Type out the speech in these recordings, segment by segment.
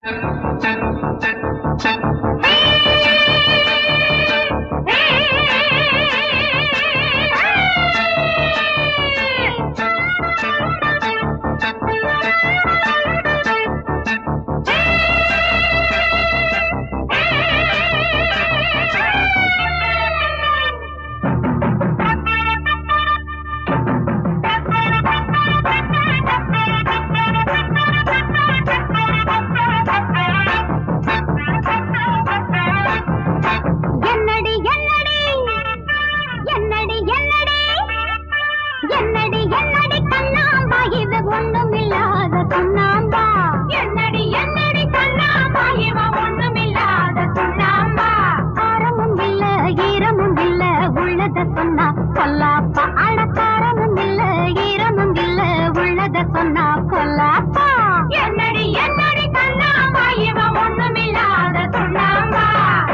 என்னடி என்னடி என்னடி என்னடி என்னடி என்னடி கண்ணாம்பா இது ஒண்ணும் இல்லாத சுண்ணாம்பா என்னடி என்னடி கண்ணாம்பா இவ ஒண்ணும் இல்லாத சுண்ணாம்பா காரமும் இல்ல ஈரமும் இல்ல உள்ளத சொன்னா கொல்லாப்பா அடக்காரமும் இல்ல ஈரமும் இல்ல உள்ளத சொன்னா கொல்லாப்பா என்னடி என்னடி கண்ணாம்பா இவ ஒண்ணும் இல்லாத சுண்ணாம்பா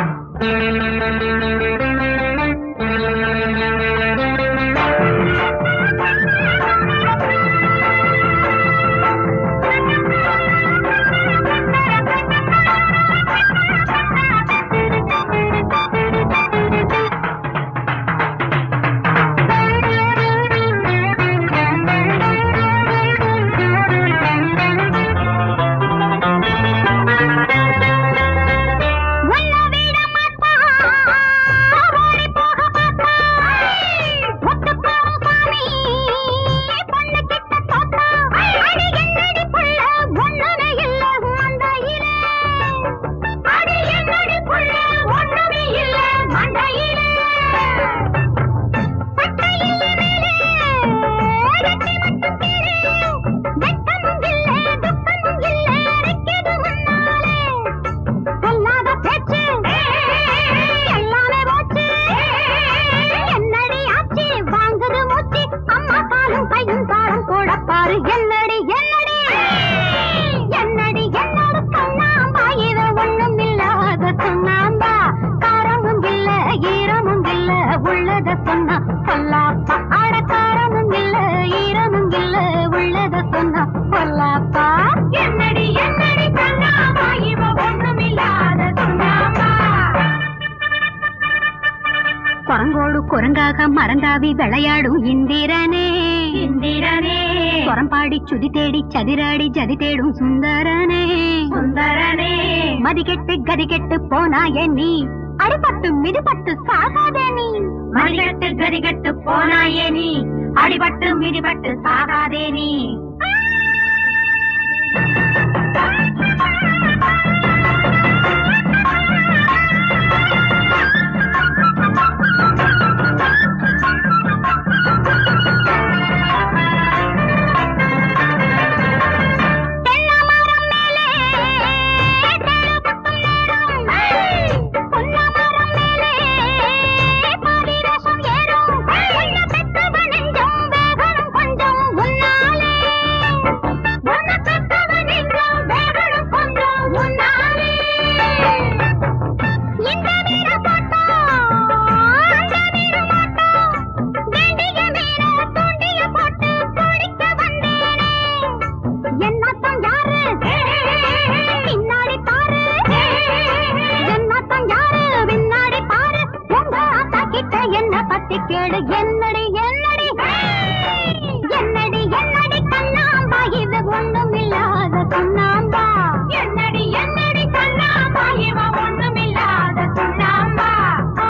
உன்னை விட மாட்டான் ஓடி போக பார்த்தான் ஒத்து போகும் சாமி பொண்ணு கிட்ட தோத்தான் அடி என்னடி புள்ள ஒண்ணுமே இல்ல மண்டையிலே அடி என்னடி புள்ள ஒண்ணுமே இல்ல மண்டையிலே சட்டையிலே மேலே ரெட்டி மட்டும் கீழே வெட்டமும் இல்ல துக்கமும் இல்ல அரைக்கிது முன்னாலே சொல்லாத பேச்சு எல்லாமே போச்சு என்னடி ஆச்சு வாங்குது மூச்சு அம்மா காலும் கையும் தாளம் போட பாரு என்னடி என்னடி என்னடி என்னோட கண்ணாம்பா இது ஒண்ணும் இல்லாத சொன்னாம்பா காரமும் இல்ல ஈரமும் இல்ல உள்ளத சொன்னா சொல்லாப்பா அட காரமும் இல்ல ஈரமும் இல்ல உள்ளத சொன்னா சொல்லாப்பா என்னடி என்னடி கண்ணாம்பா இவ ஒண்ணும் இல்லாத சொன்னாம்பா குரங்கோடு குரங்காக மறந்தாவி விளையாடும் இந்திரனே இந்திரனே புறம்பாடி சுதி தேடி சதிராடி ஜதி தேடும் சுந்தரனே சுந்தரனே மதிகெட்டு கதிகெட்டு போனாயே நீ அடிபட்டு மிதிபட்டு சாகாதே நீ மதிகெட்டு கதிகெட்டு போனாயே நீ அடிபட்டு மிதிபட்டு சாகாதே நீ